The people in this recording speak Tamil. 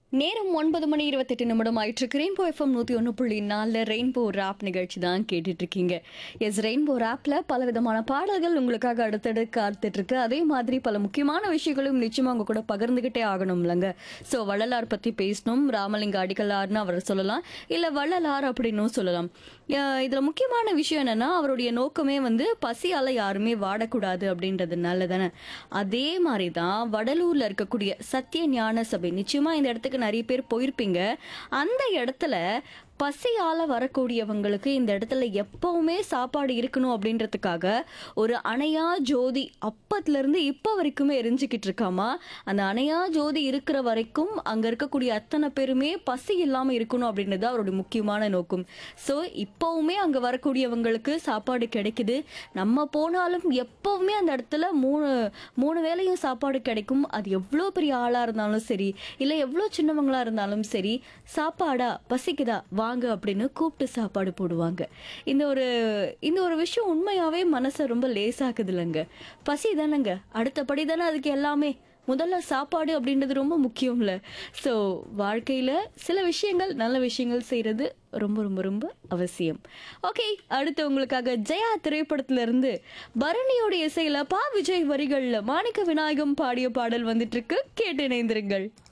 நேரம் ஒன்பது மணி இருபத்தெட்டு நிமிடம் ஆயிட்டு ரெயின்போ எஃப்எம் நூற்றி ஒன்று புள்ளி நாலில் ரெயின்போ ராப் நிகழ்ச்சி தான் கேட்டுட்டு இருக்கீங்க எஸ் ரெயின்போ ராப்பில் பல விதமான பாடல்கள் உங்களுக்காக அடுத்தடு காத்துட்டு இருக்கு அதே மாதிரி பல முக்கியமான விஷயங்களும் நிச்சயமாக உங்க கூட பகிர்ந்துகிட்டே ஆகணும் இல்லைங்க ஸோ வள்ளலார் பற்றி பேசணும் ராமலிங்க அடிகளார்னு அவர் சொல்லலாம் இல்லை வள்ளலார் அப்படின்னும் சொல்லலாம் அஹ் இதுல முக்கியமான விஷயம் என்னன்னா அவருடைய நோக்கமே வந்து பசியால யாருமே வாடக்கூடாது அப்படின்றதுனால தானே அதே மாதிரி தான் வடலூர்ல இருக்கக்கூடிய சத்திய ஞான சபை நிச்சயமா இந்த இடத்துக்கு நிறைய பேர் போயிருப்பீங்க அந்த இடத்துல பசியால வரக்கூடியவங்களுக்கு இந்த இடத்துல எப்பவுமே சாப்பாடு இருக்கணும் அப்படின்றதுக்காக ஒரு அணையா ஜோதி அப்பத்துல இருந்து இப்ப வரைக்குமே எரிஞ்சுக்கிட்டு இருக்காமா அந்த அணையா ஜோதி இருக்கிற வரைக்கும் அங்க இருக்கக்கூடிய அத்தனை பேருமே பசி இல்லாம இருக்கணும் அப்படின்றது அவருடைய முக்கியமான நோக்கம் ஸோ இப்பவுமே அங்க வரக்கூடியவங்களுக்கு சாப்பாடு கிடைக்குது நம்ம போனாலும் எப்பவுமே அந்த இடத்துல மூணு மூணு வேளையும் சாப்பாடு கிடைக்கும் அது எவ்வளோ பெரிய ஆளா இருந்தாலும் சரி இல்லை எவ்வளோ சின்னவங்களா இருந்தாலும் சரி சாப்பாடா பசிக்குதா வாங்க அப்படின்னு கூப்பிட்டு சாப்பாடு போடுவாங்க இந்த ஒரு இந்த ஒரு விஷயம் உண்மையாவே மனசை ரொம்ப லேசாக்குது இல்லைங்க பசி தானேங்க அடுத்தபடி தானே அதுக்கு எல்லாமே முதல்ல சாப்பாடு அப்படின்றது ரொம்ப முக்கியம்ல ஸோ வாழ்க்கையில் சில விஷயங்கள் நல்ல விஷயங்கள் செய்கிறது ரொம்ப ரொம்ப ரொம்ப அவசியம் ஓகே அடுத்து உங்களுக்காக ஜெயா திரைப்படத்துல இருந்து பரணியோட இசையில பா விஜய் வரிகள்ல மாணிக்க விநாயகம் பாடிய பாடல் வந்துட்டு இருக்கு கேட்டு இணைந்திருங்கள்